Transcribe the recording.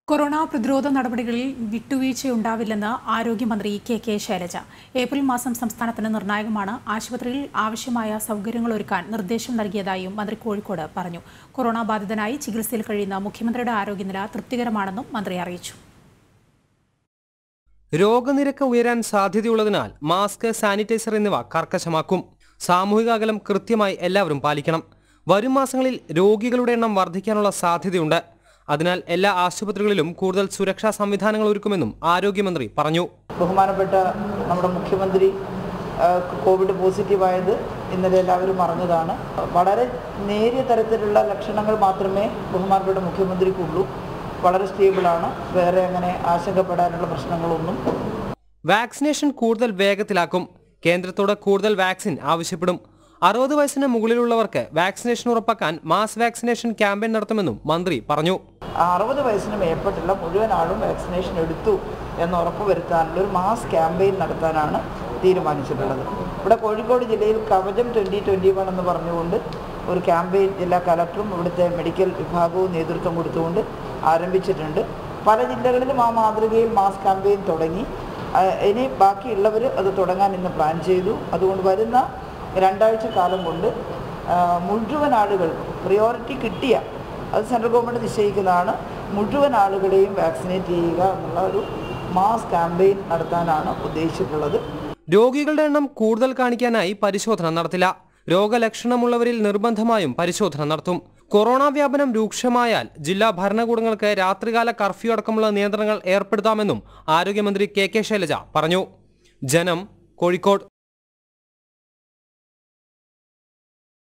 corona പ്രതിരോധ നടപടികളിൽ വിട്ടുവീഴ്ചയുണ്ടാവില്ലെന്ന് ആരോഗ്യമന്ത്രി കെ കെ ശൈലജ ഏപ്രിൽ മാസം സംസ്ഥാനത്തിന് നിർണായകമാണ് ആശുപത്രിയിൽ ആവശ്യമായ സൗകര്യങ്ങളൊരുക്കാൻ നിർദ്ദേശം നൽകിയതായും മന്ത്രി കോഴിക്കോട് പറഞ്ഞു കൊറോണ ബാധിതനായി ചികിത്സയിൽ കഴിയുന്ന മുഖ്യമന്ത്രിയുടെ ആരോഗ്യനില തൃപ്തികരമാണെന്നും മന്ത്രി അറിയിച്ചു രോഗനിരക്ക് ഉയരാൻ സാധ്യതയുള്ളതിനാൽ മാസ്ക് സാനിറ്റൈസർ എന്നിവ കർക്കശമാക്കും സാമൂഹിക അകലം കൃത്യമായി എല്ലാവരും പാലിക്കണം വരും മാസങ്ങളിൽ രോഗികളുടെ എണ്ണം വർദ്ധിക്കാനുള്ള സാധ്യതയുണ്ട് അതിനാൽ എല്ലാ ആശുപത്രികളിലും കൂടുതൽ സുരക്ഷാ സംവിധാനങ്ങൾ ഒരുക്കുമെന്നും ആരോഗ്യമന്ത്രി പറഞ്ഞു ബഹുമാനപ്പെട്ട നമ്മുടെ മുഖ്യമന്ത്രി ആ, കോവിഡ് പോസിറ്റീവായത് ഇന്നലെ എല്ലാവരും അറിഞ്ഞതാണ് വളരെ നേരിയ തരത്തിലുള്ള ലക്ഷണങ്ങൾ മാത്രമേ ബഹുമാനപ്പെട്ട മുഖ്യമന്ത്രിക്കുള്ളൂ വളരെ സ്റ്റേബിളാണ് വേറെ അങ്ങനെ ആശങ്കപ്പെടാനുള്ള പ്രശ്നങ്ങളൊന്നും വാക്സിനേഷൻ കൂടുതൽ വേഗത്തിലാക്കും കേന്ദ്രത്തോട് കൂടുതൽ വാക്സിൻ ആവശ്യപ്പെടും അറുപത് വയസ്സിന് മുകളിലുള്ളവർക്ക് വാക്സിനേഷൻ ഉറപ്പാക്കാൻ മാസ് വാക്സിനേഷൻ ക്യാമ്പയിൻ നടത്തുമെന്നും മന്ത്രി പറഞ്ഞു അറുപത് വയസ്സിന് മേൽപ്പെട്ടുള്ള മുഴുവൻ ആളും വാക്സിനേഷൻ എടുത്തു എന്ന് ഉറപ്പുവരുത്താനുള്ള ഒരു മാസ് ക്യാമ്പയിൻ നടത്താനാണ് തീരുമാനിച്ചിട്ടുള്ളത് ഇവിടെ കോഴിക്കോട് ജില്ലയിൽ കവചം ട്വൻ്റി ട്വൻ്റി വൺ എന്ന് പറഞ്ഞുകൊണ്ട് ഒരു ക്യാമ്പയിൻ ജില്ലാ കലക്ടറും ഇവിടുത്തെ മെഡിക്കൽ വിഭാഗവും നേതൃത്വം കൊടുത്തുകൊണ്ട് ആരംഭിച്ചിട്ടുണ്ട് പല ജില്ലകളിലും ആ മാതൃകയിൽ മാസ് ക്യാമ്പയിൻ തുടങ്ങി ആ, ഇനി ബാക്കിയുള്ളവർ അത് തുടങ്ങാൻ ഇന്ന് പ്ലാൻ ചെയ്തു അതുകൊണ്ട് വരുന്ന രണ്ടാഴ്ച കാലം കൊണ്ട് ആ, മുഴുവൻ ആളുകൾക്കും പ്രിയോറിറ്റി കിട്ടിയ അത് സെൻട്രൽ ഗവൺമെൻറ് നിശ്ചയിക്കുന്നതാണ് മുഴുവൻ ആളുകളെയും വാക്സിനേറ്റ് ചെയ്യുക എന്നുള്ള ഒരു മാസ് ക്യാമ്പയിൻ നടത്താനാണ് ഉദ്ദേശിച്ചിട്ടുള്ളത് രോഗികളുടെ എണ്ണം കൂടുതൽ കാണിക്കാനായി പരിശോധന നടത്തില്ല രോഗലക്ഷണമുള്ളവരിൽ നിർബന്ധമായും പരിശോധന നടത്തും കൊറോണ വ്യാപനം രൂക്ഷമായാൽ ജില്ലാ ഭരണകൂടങ്ങൾക്ക് രാത്രികാല കർഫ്യൂ അടക്കമുള്ള നിയന്ത്രണങ്ങൾ ഏർപ്പെടുത്താമെന്നും ആരോഗ്യമന്ത്രി കെ കെ ശൈലജ പറഞ്ഞു ജനം കോഴിക്കോട്